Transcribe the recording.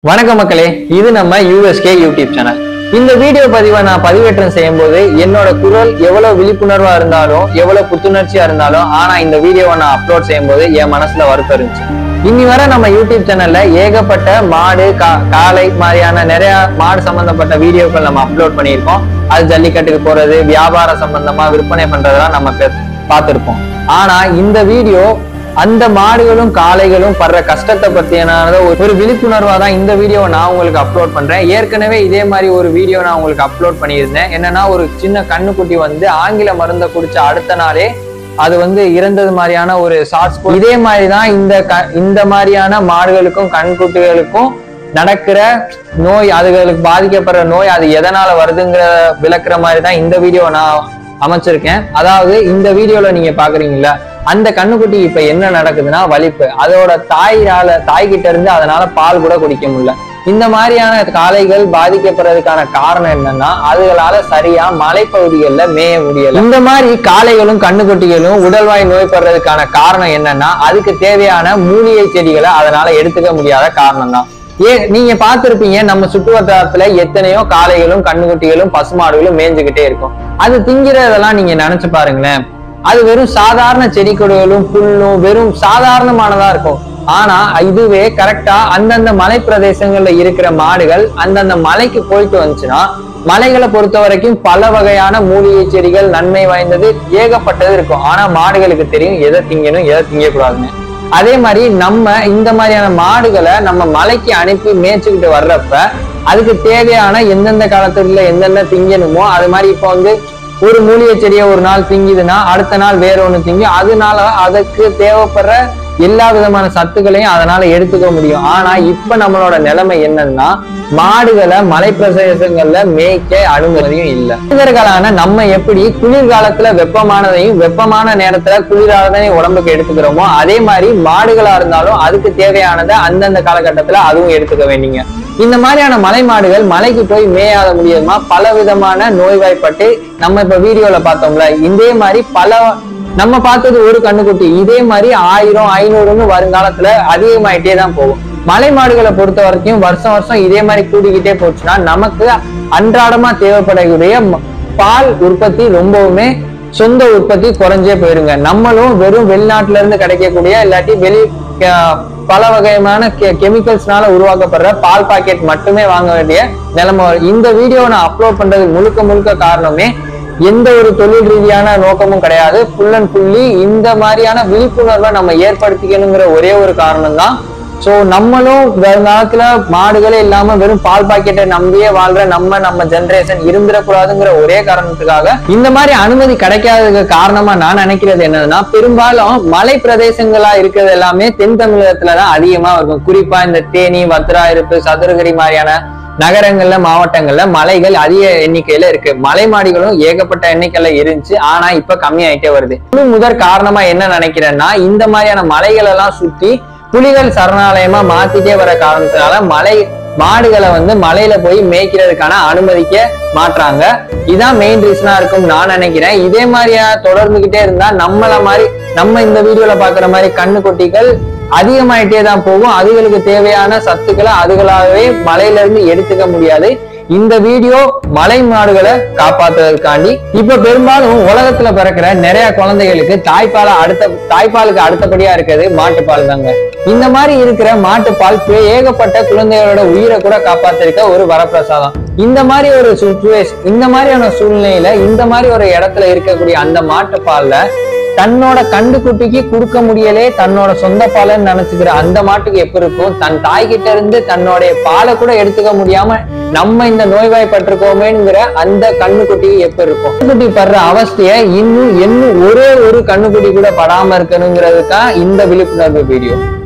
வணக்கம் மக்களே இது நம்ம யூஎஸ்கே யூடியூப் சேனல் இந்த வீடியோ பதிவை நான் பதிவேற்றம் செய்யும் போது என்னோட குரல் எவ்வளவு விழிப்புணர்வா இருந்தாலும் எவ்வளவு புத்துணர்ச்சியா இருந்தாலும் ஆனா இந்த வீடியோவை நான் அப்லோட் செய்யும் போது என் மனசுல வருத்தம் இருந்துச்சு இன்னி வரை நம்ம யூடியூப் சேனல்ல ஏகப்பட்ட மாடு கா- காளை மாதிரியான நிறைய மாடு சம்பந்தப்பட்ட வீடியோக்கள் நம்ம அப்லோட் பண்ணியிருக்கோம் அது ஜல்லிக்கட்டுக்கு போறது வியாபாரம் சம்பந்தமா விற்பனை பண்றதெல்லாம் நம்ம பே- பார்த்திருப்போம் ஆனா இந்த வீடியோ அந்த மாடுகளும் காளைகளும் படுற கஷ்டத்தை பத்தியான ஒரு- ஒரு விழிப்புணர்வா தான் இந்த வீடியோவை நான் உங்களுக்கு அப்லோட் பண்றேன் ஏற்கனவே இதே மாதிரி ஒரு வீடியோ நான் உங்களுக்கு அப்லோட் பண்ணியிருந்தேன் என்னன்னா ஒரு சின்ன கண்ணுக்குட்டி வந்து ஆங்கில மருந்தை குடிச்ச அடுத்த நாளே அது வந்து இறந்தது மாதிரியான ஒரு ஷார்ட்ஸ் இதே மாதிரி தான் இந்த க- இந்த மாதிரியான மாடுகளுக்கும் கண்குட்டிகளுக்கும் நடக்கிற நோய் அதுகளுக்கு பாதிக்கப்படுற நோய் அது எதனால வருதுங்கிற விளக்குற மாதிரி தான் இந்த வீடியோ நான் அமைச்சிருக்கேன் அதாவது இந்த வீடியோல நீங்க பாக்குறீங்களா அந்த கண்ணுக்குட்டி இப்ப என்ன நடக்குதுன்னா வலிப்பு அதோட தாயால தாய்கிட்ட இருந்து அதனால பால் கூட குடிக்க முடியல இந்த மாதிரியான காளைகள் பாதிக்கப்படுறதுக்கான காரணம் என்னன்னா அதுகளால சரியா மலைப்பகுதிகளில் மேய முடியல இந்த மாதிரி காளைகளும் கண்ணுக்குட்டிகளும் உடல்வாய் நோய்படுறதுக்கான காரணம் என்னன்னா அதுக்கு தேவையான மூலிகை செடிகளை அதனால எடுத்துக்க முடியாத காரணம் தான் ஏ நீங்க பார்த்திருப்பீங்க நம்ம சுற்று வட்டாரத்துல எத்தனையோ காளைகளும் கண்ணுக்குட்டிகளும் பசுமாடுகளும் மேய்ஞ்சுக்கிட்டே இருக்கும் அது திங்கிறதெல்லாம் நீங்க நினைச்சு பாருங்களேன் அது வெறும் சாதாரண செடி கொடிகளும் புல்லும் வெறும் சாதாரணமானதா இருக்கும் ஆனா இதுவே கரெக்டா அந்தந்த மலை பிரதேசங்கள்ல இருக்கிற மாடுகள் அந்தந்த மலைக்கு போயிட்டு வந்துச்சுன்னா மலைகளை பொறுத்த வரைக்கும் பல வகையான மூலிகை செடிகள் நன்மை வாய்ந்தது ஏகப்பட்டது இருக்கும் ஆனா மாடுகளுக்கு தெரியும் எதை திங்கணும் எதை திங்கக்கூடாதுன்னு அதே மாதிரி நம்ம இந்த மாதிரியான மாடுகளை நம்ம மலைக்கு அனுப்பி மேய்ச்சிக்கிட்டு வர்றப்ப அதுக்கு தேவையான எந்தெந்த காலத்துல எந்தெந்த திங்கணுமோ அது மாதிரி இப்போ வந்து ஒரு மூலிகை செடியை ஒரு நாள் திங்குதுன்னா அடுத்த நாள் வேற ஒண்ணு திங்கும் அதனால அதுக்கு தேவைப்படுற எல்லா விதமான சத்துக்களையும் அதனால எடுத்துக்க முடியும் ஆனா இப்ப நம்மளோட நிலைமை என்னன்னா மாடுகளை மலை பிரதேசங்கள்ல மேய்க்க அனுமதியும் இல்லை மனிதர்களான நம்ம எப்படி குளிர்காலத்துல வெப்பமானதையும் வெப்பமான நேரத்துல குளிரானதையும் உடம்புக்கு எடுத்துக்கிறோமோ அதே மாதிரி மாடுகளா இருந்தாலும் அதுக்கு தேவையானதை அந்தந்த காலகட்டத்துல அதுவும் எடுத்துக்க வேண்டிங்க இந்த மாதிரியான மலை மாடுகள் மலைக்கு போய் மேயாத முடியுமா பல விதமான நோய்வாய்ப்பட்டு நம்ம இப்ப வீடியோல பார்த்தோம்ல இதே மாதிரி பல நம்ம பார்த்தது ஒரு கண்ணுக்குட்டி இதே மாதிரி ஆயிரம் ஐநூறுன்னு வருங்காலத்துல அதிகமாயிட்டே தான் போகும் மலை மாடுகளை பொறுத்த வரைக்கும் வருஷம் வருஷம் இதே மாதிரி கூடிக்கிட்டே போச்சுன்னா நமக்கு அன்றாடமா தேவைப்படக்கூடிய ம- பால் உற்பத்தி ரொம்பவுமே சொந்த உற்பத்தி குறைஞ்சே போயிருங்க நம்மளும் வெறும் வெளிநாட்டுல இருந்து கிடைக்கக்கூடிய இல்லாட்டி வெளி அஹ், பல வகையான கெமிக்கல்ஸ்னால உருவாக்கப்படுற பால் பாக்கெட் மட்டுமே வாங்க வேண்டிய நிலைமை வரும். இந்த வீடியோ நான் அப்லோட் பண்றது முழுக்க முழுக்க காரணமே எந்த ஒரு தொழில் ரீதியான நோக்கமும் கிடையாது ஃபுல் அண்ட் ஃபுல்லி இந்த மாதிரியான விழிப்புணர்வை நம்ம ஏற்படுத்திக்கணுங்கிற ஒரே ஒரு காரணம் தான் ஸோ நம்மளும் வருங்காலத்துல மாடுகளே இல்லாம வெறும் பால் பாக்கெட்டை நம்பியே வாழ்ற நம்ம நம்ம ஜெனரேஷன் இருந்துடக்கூடாதுங்கிற ஒரே காரணத்துக்காக இந்த மாதிரி அனுமதி கிடைக்காததுக்கு காரணமா நான் நினைக்கிறது என்னதுன்னா பெரும்பாலும் மலை பிரதேசங்களா இருக்கிறது எல்லாமே தென் தமிழகத்துல தான் அதிகமா இருக்கும் குறிப்பா இந்த தேனி வத்ராயிருப்பு சதுரகிரி மாதிரியான நகரங்கள்ல மாவட்டங்கள்ல மலைகள் அதிக எண்ணிக்கையில இருக்கு மலை மாடிகளும் ஏகப்பட்ட எண்ணிக்கையில இருந்துச்சு ஆனா இப்ப கம்மியாயிட்டே வருது இன்னும் முதற் காரணமா என்ன நினைக்கிறேன்னா இந்த மாதிரியான மலைகள் எல்லாம் சுத்தி புலிகள் சரணாலயமா மாத்திட்டே வர காரணத்தினால மலை மாடுகளை வந்து மலையில போய் மேய்க்கிறதுக்கான அனுமதிக்க மாட்றாங்க இதான் மெயின் ரீசனா இருக்கும் நான் நினைக்கிறேன் இதே மாதிரியா தொடர்ந்துகிட்டே இருந்தா நம்மள மாதிரி நம்ம இந்த வீடியோல பாக்குற மாதிரி கண்ணுக்குட்டிகள் அதிகமாயிட்டே தான் போகும் அதுகளுக்கு தேவையான சத்துக்களை அதுகளாகவே மலையில இருந்து எடுத்துக்க முடியாது இந்த வீடியோ மலை மாடுகளை காப்பாத்துறதுக்காண்டி இப்ப பெரும்பாலும் உலகத்துல பிறக்கிற நிறைய குழந்தைகளுக்கு தாய்ப்பால அடுத்த தாய்ப்பாலுக்கு அடுத்தபடியா இருக்கிறது மாட்டுப்பால் தாங்க இந்த மாதிரி இருக்கிற மாட்டுப்பால் பே- ஏகப்பட்ட குழந்தைகளோட உயிரை கூட காப்பாத்திருக்க ஒரு வரப்பிரசாதம் இந்த மாதிரி ஒரு சுச்சுவேஷன் இந்த மாதிரியான சூழ்நிலையில இந்த மாதிரி ஒரு இடத்துல இருக்கக்கூடிய அந்த மாட்டுப்பால்ல தன்னோட கண்டுக்குட்டிக்கு கொடுக்க முடியலே தன்னோட சொந்த பாலைன்னு நினைச்சுக்கிற அந்த மாட்டுக்கு எப்படி இருக்கும் தன் தாய்கிட்ட இருந்து தன்னுடைய பாலை கூட எடுத்துக்க முடியாம நம்ம இந்த நோய்வாய்ப்பட்டிருக்கோமேங்கிற அந்த கண்ணுக்குட்டிக்கு எப்படி இருக்கும் கண்ணுக்குட்டி படுற அவஸ்தைய இன்னும் இன்னும் ஒரே ஒரு கண்ணுக்குட்டி கூட படாம இருக்கணுங்கிறதுக்கு தான் இந்த விழிப்புணர்வு வீடியோ